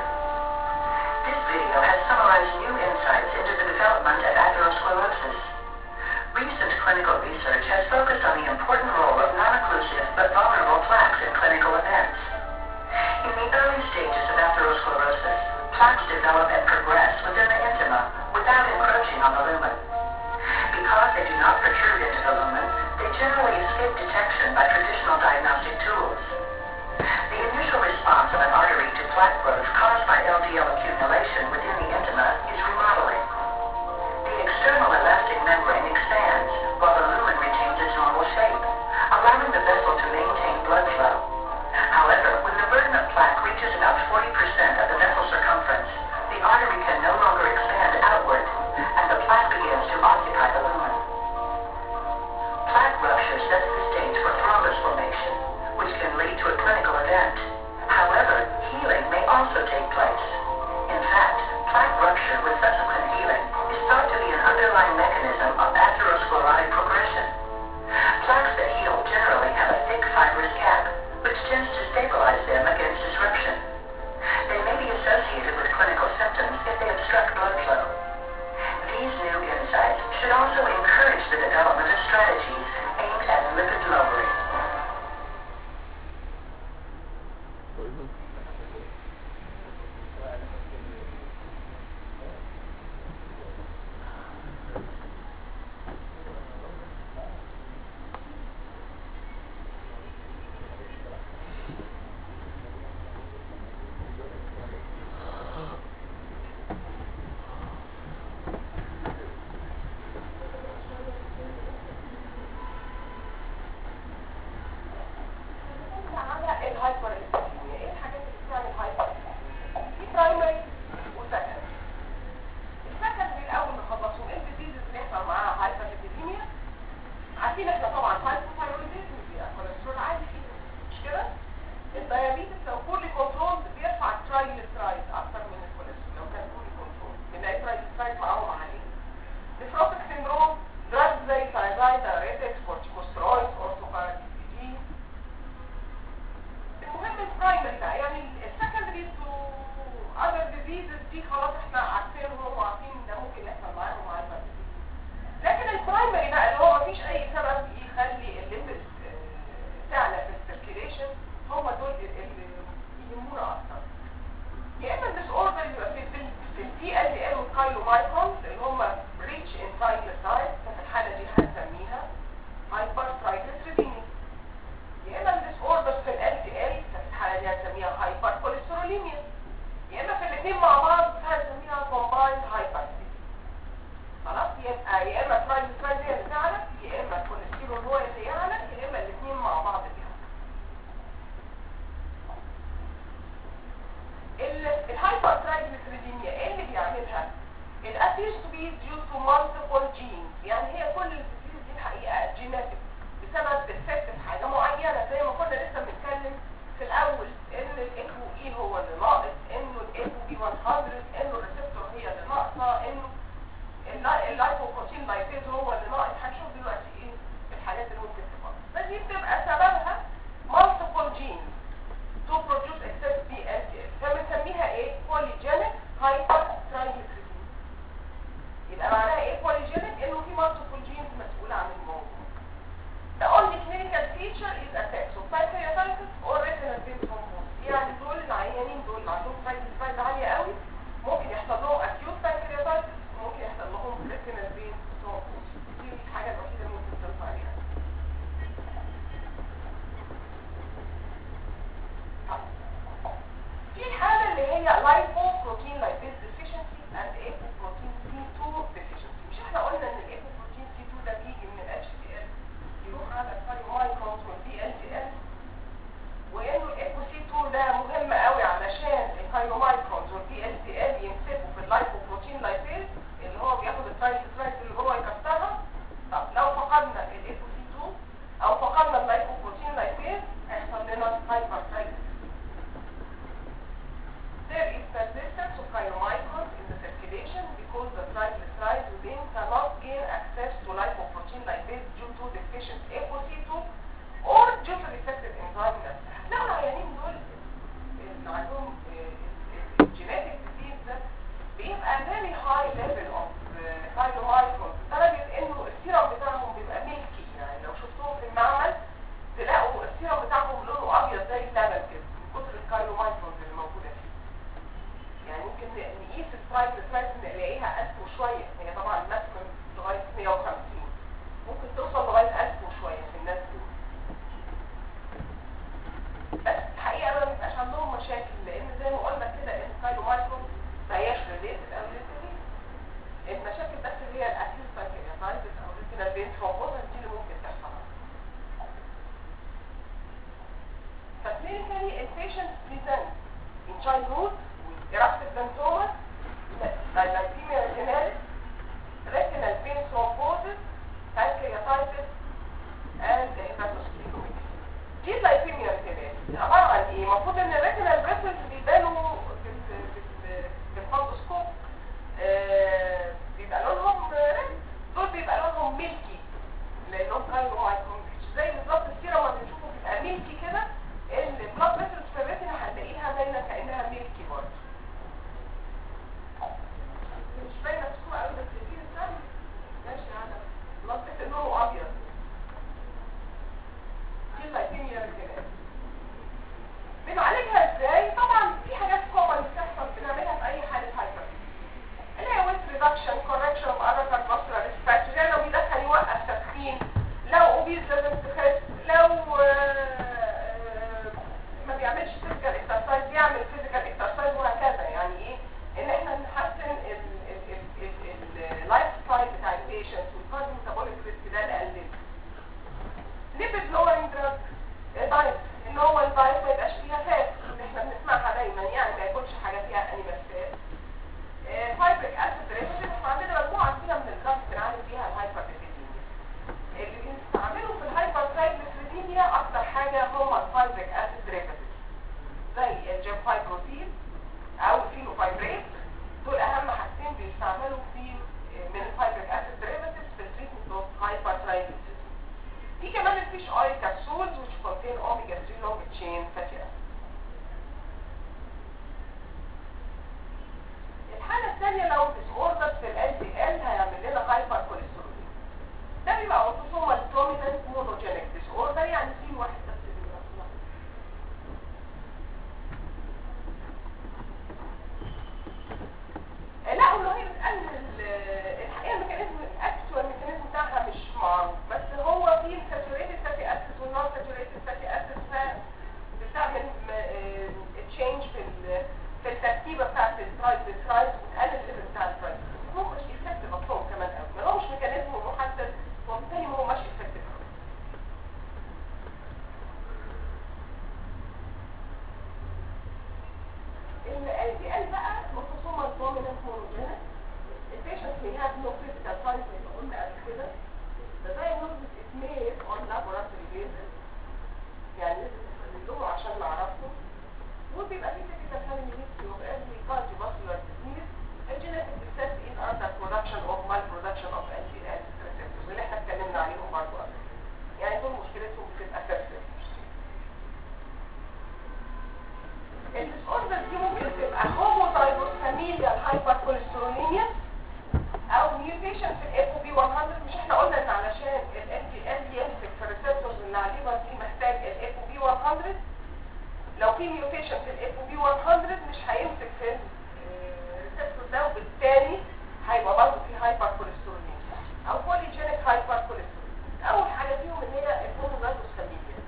This video has summarized new insights into the development of atherosclerosis. Recent clinical research has focused on the important role of non-occlusive but vulnerable plaques in clinical events. In the early stages of atherosclerosis, plaques develop and progress within the intima without encroaching on the lumen. Because they do not protrude into the lumen, they generally escape detection by traditional diagnostic tools. response of an artery to plaque growth caused by LDL accumulation within the intima is remodeling. The external elastic membrane expands while the lumen retains its normal shape, allowing the vessel to maintain blood flow. However, when the burden of plaque reaches about 40% of the vessel circumference, the artery can no longer expand outward, and the plaque begins to occupy the lumen. Plaque rupture sets the stage for thrombus formation, which can lead to a clinical event. However, healing may also take place. In fact, plaque rupture with subsequent healing is thought to be an underlying mechanism of atherosclerotic progression. Plaques that heal generally have a thick fibrous cap, which tends to stabilize them against disruption. They may be associated with clinical symptoms if they obstruct blood flow. These new insights should also encourage the development of strategies aimed at lipid lowering. على الهايبر ايه الحاجات اللي بتعمل هايبر في برايمري وسكندري السكندري الاول نخلصهم ايه الديزيز اللي يحصل معاها هايبر ليبيديميا عارفين احنا طبعا هايبوثايرويدزم بيبقى كوليسترول عالي فيه مش كده الدايابيتس لو بولي كنترول بيرفع الترايجليسرايد اكتر من الكوليسترول لو كان بولي كنترول بنلاقي الترايجليسرايد معاهم عالي نفروتك سيندروم دراج زي ثايرويد دايريتكس كورتيكوسترويد اورثوباراديزي المهم البرايمري بقى يعني السكندري تو اذر ديزيزز دي خلاص احنا عارفينهم وعارفين ده ممكن يحصل معاهم مع البكتيريا لكن البرايمري بقى اللي هو مفيش اي سبب يخلي الليبس تعلى في السيركيليشن هم دول اللي يهمونا اكتر يا اما الديس اوردر يبقى في في التي ال دي ال والكايلومايكرونز اللي هم ريتش ان ترايجليسرايد ففي الحاله دي هنسميها هايبر ترايجليسيريديميا يا اما الديس اوردر في ال دي ال ففي الحاله دي هنسميها هايبر كوليستروليميا يا اما في الاثنين مع بعض هنسميها كومبايند هايبر خلاص يبقى يا اما ترايجليسرايد هي اللي تعلى يا اما الكوليسترول هو اللي يعلى يا اما الاثنين مع بعض بيعلى الهايبر ترايجليسيريديميا ايه اللي بيعملها it appears to be due to multiple genes يعني هي كل الديزيز دي الحقيقه جيناتيك بسبب ديفكت في حاجه معينه زي ما كنا لسه بنتكلم في الاول ان الايكو اي هو اللي ناقص انه الايكو بي 100 انه الريسبتور هي اللي ناقصه انه اللاي- اللايكوبروتين لايبيز هو اللي ناقص هنشوف دلوقتي ايه الحاجات اللي ممكن تبقى بس دي بتبقى سببها multiple genes to produce excess BLDL فبنسميها ايه polygenic hypertriglyceridemia يبقى معناها ايه polygenic انه في multiple genes مسؤولة عن الموضوع The only clinical feature is attacks of pancreatitis or retinal vein thrombosis يعني دول العيانين دول اللي عندهم triglycerides عالية قوي ممكن يحصل لهم acute pancreatitis وممكن يحصل لهم retinal vein thrombosis دي الحاجة الوحيدة اللي ممكن تنفع عليها في حالة اللي هي lipoprotein lipase deficiency and apoprotein C2 deficiency مش احنا قلنا ان الايبوبروتين C2 ده بيجي من ال HDL يروح على الثايرومايكروز والبي ال دي ال وانه الايبو C2 ده مهم قوي علشان الثايرومايكروز والبي ال دي ال يمسكوا في اللايبوبروتين لايبيز اللي هو بياخد الترايجليسرايد اللي هو يكسرها طب لو فقدنا الايبو C2 او فقدنا اللايبوبروتين لايبيز هيحصل لنا هايبر There is persistence of chylomicrons in the circulation because the triglycerides within cannot gain access to lipoprotein lipase due to deficient ApoC2 or due to defective enzyme نفسها. هتلاقوا العيانين دول اللي عندهم الجينيتك ديزيز ده بيبقى very high level of chylomicrons لدرجة انه السيرم بتاعهم بيبقى ملكي يعني لو شفتوهم في المعمل تلاقوا السيرم بتاعهم لونه ابيض زي اللبن كده من كتر الكايلومايكرونز اللي موجودة فيه. يعني ممكن نقيس الترايجليسرايد نلاقيها 1000 وشوية هي طبعا ماكسيمم لغاية 150 ممكن توصل لغاية 1000 وشوية في الناس دول بس الحقيقة ما بيبقاش عندهم مشاكل تشايلد هود ايرابتيف دانتوما لايبيميا ريتيناليس retinal vein thrombosis pancreatitis and hepatosplenomegaly دي اللايبيميا ريتيناليس عباره عن ايه المفروض ان الريتينال بريسلز بيبانوا في في- في- في الفندوسكوب آه، بيبقى لونهم ريد دول بيبقى لونهم ميلكي لانهم كانوا هيكون زي بالظبط السيره ما بنشوفه بيبقى ميلكي كده البلاد فيسلز في الريتنا هتلاقيها باينه كانها ميلكي برضه مش باينه بصوره قوي بس دي السهم ماشي على بلاد فيسل لونه ابيض دي اللايبيميا ريتينال بنعالجها ازاي طبعا في حاجات كومن بتحصل بنعملها في اي حاله هايبر اللي هي ويت ريدكشن كوركشن اوف اذر كاربوسكولار ريسبكت يعني لو بيدخل يوقف تدخين لو اوبيز لازم تخس لو آه، آه، ما بيعملش فيزيكال اكسرسايز يعمل فيزيكال اكسرسايز وهكذا يعني ايه ان احنا نحسن اللايف ستايل بتاع البيشنت والكارديو ميتابوليك ريسك ده نقلله ليبيد لورنج دراج دايت ان هو الدايت ما يبقاش فيها فات اللي احنا بنسمعها دايما يعني ما ياكلش حاجه فيها انيمال فات فايبريك اسيد ريسيس احنا عندنا مجموعه كده من الدراجز بنعالج بيها الهايبر اللي بنستعمله في الهايبر ترايجليسيريديميا اكتر حاجه هم الفايبريك اسيد ريسيس زي الجيمفايبروتين او الفينوفايبريت دول اهم حاجتين بيستعملوا في من الفايبريك اسيد ديريفاتيفز في التريتمنت اوف هايبر ترايجليسيريديميا في كمان الفيش اويل كبسولز which contain omega 3 long chain fatty acids الحالة الثانية لو disorder في ال LDL هيعمل لنا هايبر كوليسترول ده بيبقى اوتوسومال دومينانت مونوجينيك disorder يعني في واحد بس اللي بيبقى فيها. لا انه هي بتقلل ال- الحقيقه الميكانيزم الاكتوال الميكانيزم بتاعها مش معروف بس هو في الساتوريتد فاتي اسيد والنون ساتوريتد فاتي اسيد بتعمل تشينج في ال- في التركيبه بتاعت الترايجليسرايد وتقلل الليفل بتاع الترايجليسرايد هو مش افكتيف اصلا كمان قوي ما هو مش ميكانيزم محدد وبالتالي ما هو مش افكتيف ال LDL بقى autosomal dominant monogenic البيشنت may have no critical signs زي ما قلنا قبل كده the diagnosis is made on laboratory basis يعني لازم نستخدمه عشان نعرفه وبيبقى في typical family history of every cardiovascular disease الجينيتك excess in under production of malproduction of LDL receptors اللي احنا اتكلمنا عليهم برضه قبل كده. يعني دول مشكلتهم بتبقى فيرسل الديسوردر دي ممكن تبقى هوموزايجوس فاميليال هايبر كوليسترولينيا او ميوتيشن في الاف بي 100 مش احنا قلنا ان علشان ال دي ال يمسك في الريسبتورز اللي على الليفر دي محتاج الاف بي 100 لو في ميوتيشن في الاف بي 100 مش هيمسك في الريسبتور ده وبالتالي هيبقى برضه في هايبر كوليسترولينيا او بوليجينيك هايبر كوليسترولينيا اول حاجه فيهم ان هي الهوموزايجوس فاميليال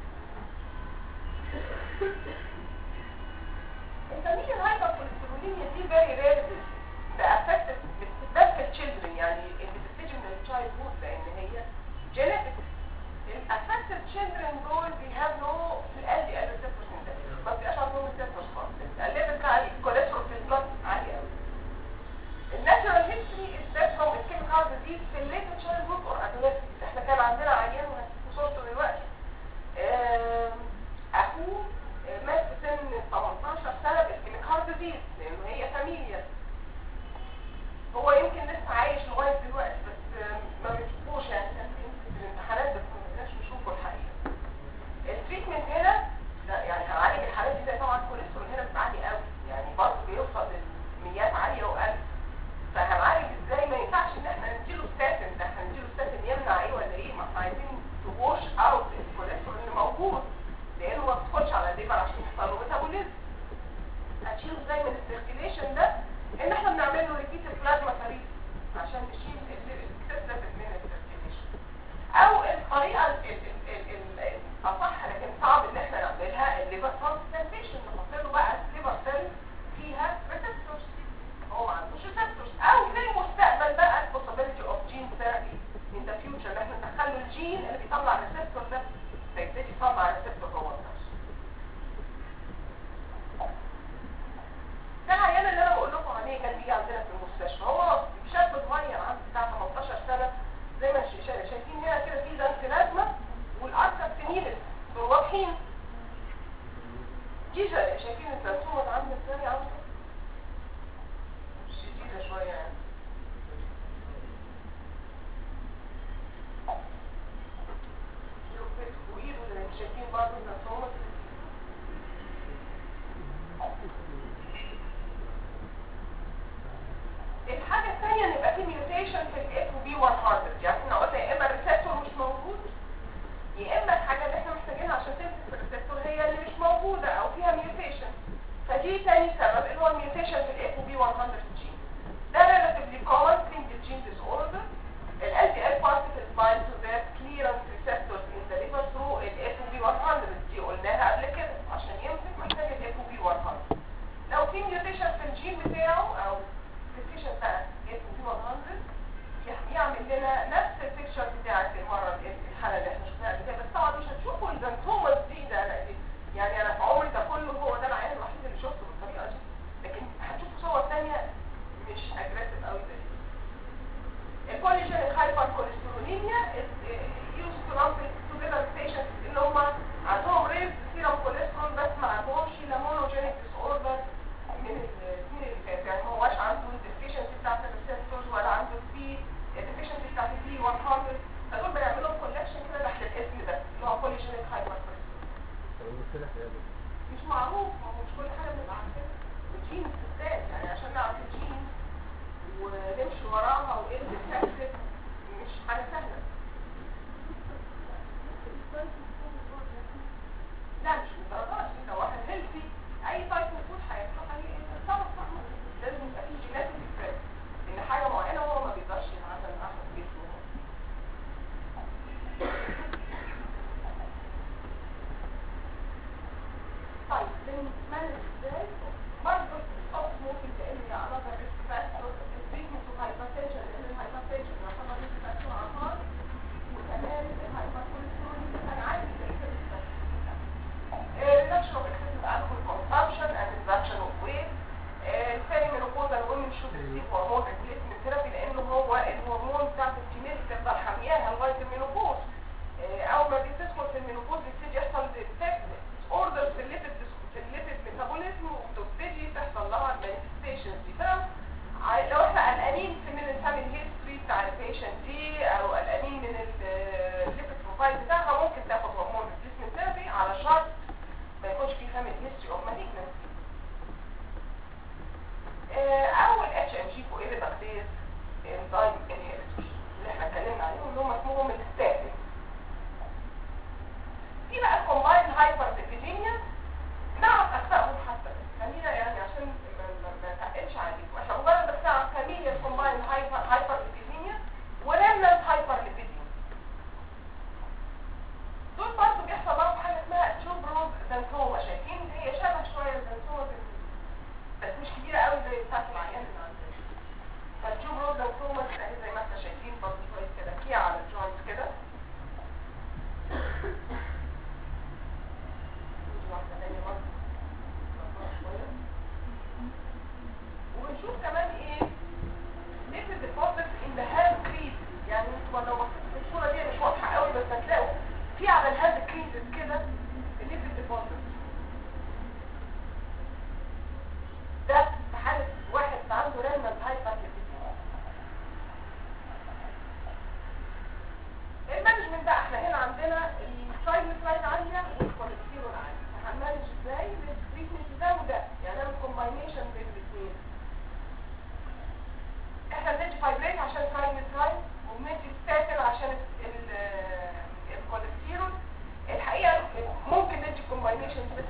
الفاميليا الهايبر كوليسترولينيا دي فيري رير بأفكت بتبان في التشيلدرن يعني اللي بتتجي من التشايلد هود لان هي جينيتك الافكتد تشيلدرن دول بيهاف نو في ال دي ال ريسبتورز ما بيبقاش عندهم ريسبتورز خالص الليفل بتاع الكوليسترول في البلد عالي قوي الناتشورال هيستوري از ذات فروم اسكيميك هارت ديزيز في الليت تشايلد هود اور ادوليسنس احنا كان عندنا عيان وهتشوفوا صورته دلوقتي آم، اخوه آه، مات في سن 18 سنه باسكيميك هارت ديزيز لانه هي فاميليا هو يمكن لسه عايش لغايه دلوقتي بس آم، ما بنشوفوش يعني كان في في الامتحانات بس ما بنقدرش نشوفه الحقيقه التريتمنت هنا لا يعني هنعالج الحالات دي زي طبعا الكوليسترول هنا بيبقى عالي قوي يعني برضه بيوصل للميات عاليه وقلب فهنعالج ازاي ما ينفعش ان احنا نديله ستاتين ده احنا نديله ستاتين يمنع ايه ولا ايه ما احنا عايزين فدي تاني سبب اللي هو الميوتيشن في الاف بي 100 جين ده relatively common single gene disorder ال LDL particles bind to their clearance receptors in the liver through ال FOB100 دي قلناها قبل كده عشان يمسك محتاج ال FOB100 لو في ميوتيشن في الجين بتاعه او ميوتيشن بتاع FOB100 يح- يعمل لنا نفس البيكتشر بتاعت المره اللي- الحاله اللي احنا شفناها قبل كده بس طبعا مش هتشوفوا الزنتوماس دي ده لا دي يعني انا في عمري ده كله هو ده العيان الوحيد اللي شفته بالطريقه دي لكن هتشوفوا صور ثانيه مش اجريسيف قوي زي دي البوليجينيك هايبر كوليسترولينيا يوز تو رامبل توجذر بيشنتس اللي هم عندهم ريز سيرم كوليسترول بس ما عندهمش لا مونوجينيك ديس اوردر من السنين اللي فاتت يعني ما هواش عنده الديفيشنسي بتاعت الريسبتورز ولا عنده البي الديفيشنسي بتاعت البي 100 فدول بنعمل لهم كولكشن كده تحت الاسم ده اللي هو بوليجينيك هايبر كوليسترول طب المشكلة في ايه بس؟ مش معروف ما هو مش كل حاجه بنبقى عارفينها الجين بالذات يعني عشان نعرف الجين ونمشي وراها وايه اللي بتحدث مش حاجه سهله لا مش للدرجه دي لو واحد هيلثي اي تايب فود هيحصل عليه ايه طبعا طبعا لازم يبقى في جينات بتفرق ان حاجه معينه هو ما بيقدرش ينعزل عنها في جسمه طيب بنمانج ازاي برضه الصوت ممكن تقل على ريسك فاكتور التريتمنت اوف هايبرتنشن لان الهايبرتنشن يعتبر ريسك فاكتور عقار وكمان الهايبركوليسترول انا عايز reduction of excessive alcohol consumption and reduction of weight البيريمينوبوزال women should receive hormone replacement therapy لانه هو الهرمون بتاعت الفيميل بتفضل حامياها لغايه المينوبوز آه، اول ما بتدخل في المينوبوز بيبتدي يحصل اوردر في الليبيد في الليبيد ميتابوليزم وبتبتدي تحصل لها المانيفستيشنز دي ف عاي- لو احنا قلقانين في من الفاميلي هيستوري بتاع البيشنت دي او قلقانين من الليبيد بروفايل بتاعها ممكن تاخد هرمون ريبليسمنت ثيرابي على شرط ما يكونش في فاميلي هيستوري اوف مالجنسي اول اتش ام جي كويري بكتيريا انزيم انهبيتورز اللي احنا اتكلمنا عليهم اللي هم اسمهم الستاتين في بقى الكومباين هايبر ليبيديميا نعرف اسمائهم حتى خلينا يعني عشان ما ما- ما نتقلش عليكم احنا مجرد بس نعرف فاميليا الكومباين هايبر هايبر ليبيديميا وريمنانت هايبر ليبيديميا دول برضه بيحصل لهم حاجه اسمها تيوبروز زنتوما شايفين هي شبه شويه الزنتوما بس مش كبيره قوي زي بتاعت العيان اللي عندنا فالتيوبروز زنتوما تلاقي زي ما احنا شايفين برضه شويه كده كيع على الجوينت كده واحدة تانية برضه. شوية. ونشوف كمان ايه lipid deposits in the hand creases يعني انتوا لو بصيتوا في الصورة دي مش واضحة قوي بس هتلاقوا في على الهاند creases كده lipid deposits ده في حالة واحد عنده رنال هايبرليبيديميا المانجمنت بقى احنا هنا عندنا الترايجليسرايد عالية والكوليسترول عالي فهنمانج ازاي التريتمنت ده وده يعني نعمل كومباينيشن بين الاثنين احنا بندي فايبريت عشان ترايجليسرايد وبندي ستاتين عشان ال- ال- الكوليسترول الحقيقة ممكن ندي كومباينيشن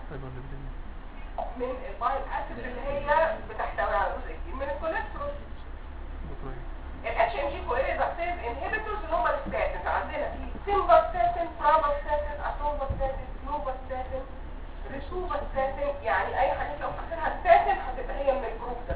ايوه الاتنين. من البايل اسيد اللي هي بتحتوي على جزء كبير من الكوليسترول بطريقة. الاتش ام جي كويريدكتيف انهبيتورز اللي هم الستاتين عندنا في سيمباستاتين برافاستاتين اتروفاستاتين فلوفاستاتين ريسوفاستاتين يعني اي حاجه لو فاكرها ستاتين هتبقى هي من الجروب ده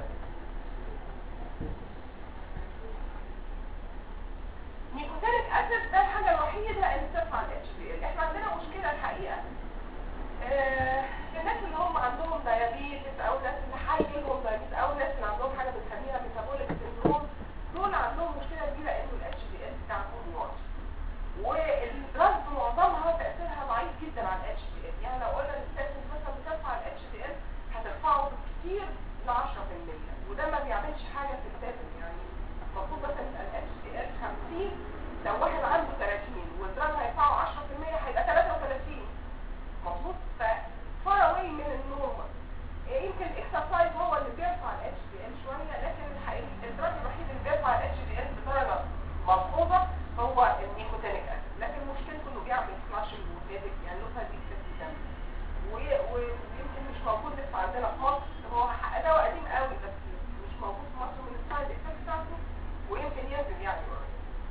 نيكوتينيك اسيد ده الحاجه الوحيده اللي بترفع الاتش دي ال احنا عندنا مشكله الحقيقه آه، الناس اللي هم عندهم ديابيتس او الناس اللي حي لهم ديابيتس او الناس اللي عندهم حاجه بنسميها ميتابوليك سندروم دول عندهم مشكله كبيره انه الاتش دي ال بتاعهم واطي والدراج معظمها تاثيرها ضعيف جدا على الاتش دي ال يعني لو قلنا الستاتين مثلا بترفع الاتش دي ال هترفعه بكتير ل 10% وده ما بيعملش حاجه في الستاتين يعني المفروض مثلا يبقى الاتش دي ال 50 لو واحد عنده 30 والدراج هيرفعه 10% هيبقى 33 مظبوط ففار اواي من النورمال يمكن الاكسرسايز هو اللي بيرفع الاتش دي ال شويه لكن الحقيقه الدرج الوحيد اللي بيرفع الاتش دي ال بدرجه ملحوظه هو النيكوتينيك اسيد لكن مشكلته انه بيعمل فلاشنج وهيدك يعني له هذه جدا و- ويمكن مش موجود لسه عندنا في مصر هو ح- دواء قديم قوي بس مش موجود في مصر من السايد افكت بتاعته ويمكن ينزل يعني قريب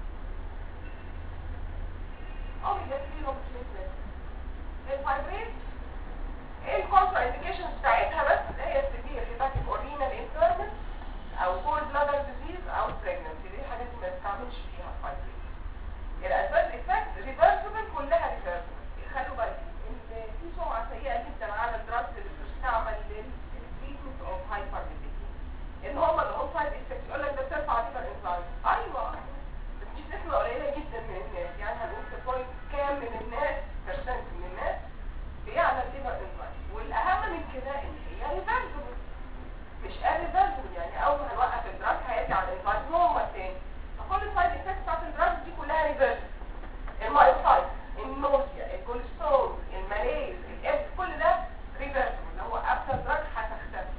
اوميجا 3 نوبليتلت الفايبريت ايه الكونترا انديكيشنز بتاعتها بس هي السيفير هيباتيك اورينال انترمنت او جول بلادر ديزيز او بريجننسي دي حاجات ما يستعملش فيها الفايبريت الاسباب افكت ريفرسبل كلها ريفرسبل خلوا بالكم ان في سمعه سيئه جدا على الدراجز اللي بتستعمل للتريتمنت اوف هايبر ان هم اللي هم سايد افكت يقول لك ده بترفع ليفر انزايم ايوه بس دي نسبه قليله جدا من الناس يعني هنقول في بوينت كام من الناس برسنت من الناس بيعلى الليفر انزايم والاهم من كده ان هي ريفرسبل مش irreversible يعني اول ما هنوقف الدراج هيرجع الانزايم نورمال تاني فكل السايد افكت بتاعت الدراج دي كلها ريفرسبل المايوسايت النوزيا الكوليسترول الماليز الابس كل ده ريفرسبل اللي هو افتر دراج هتختفي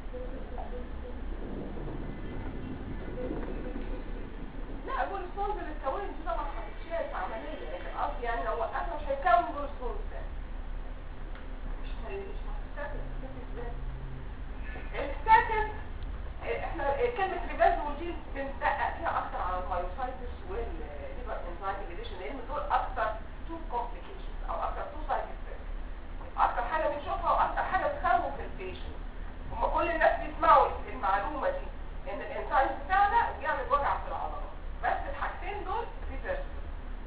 لا الكوليسترول اللي اتكونت دي طبعا هتتشال في عمليه لكن قصدي يعني لو وقفنا مش هيتكون كوليسترول تاني مش هي- مش هتستخدم ازاي السكند احنا كلمة ريفرسبل دي بندقق فيها اكتر على المايوسايتس والليفر انزايم انهبيشن لان دول اكتر تو كومبليكيشنز او اكتر تو سايد افكتس اكتر حاجة بنشوفها واكتر حاجة تخوف البيشنت هما كل الناس بيسمعوا المعلومة دي ان الانزايم بتاعنا بيعمل وجع في العضلات بس الحاجتين دول ريفرسبل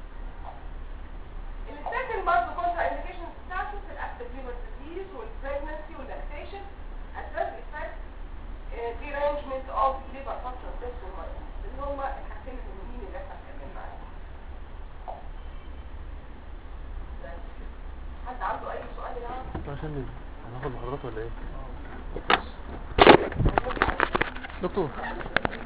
السكند برضه كونترا انديكيشن بتاعته في الاكتيف ليفر ديزيز والبريجنسي واللاكتيشن adverse effect derangement of liver function test والمايوسايتس اللي هما الحاجتين المهمين اللي احنا اتكلمنا عنهم بس. حد عنده اي سؤال يا عشان ننزل هناخد محاضرات ولا ايه دكتور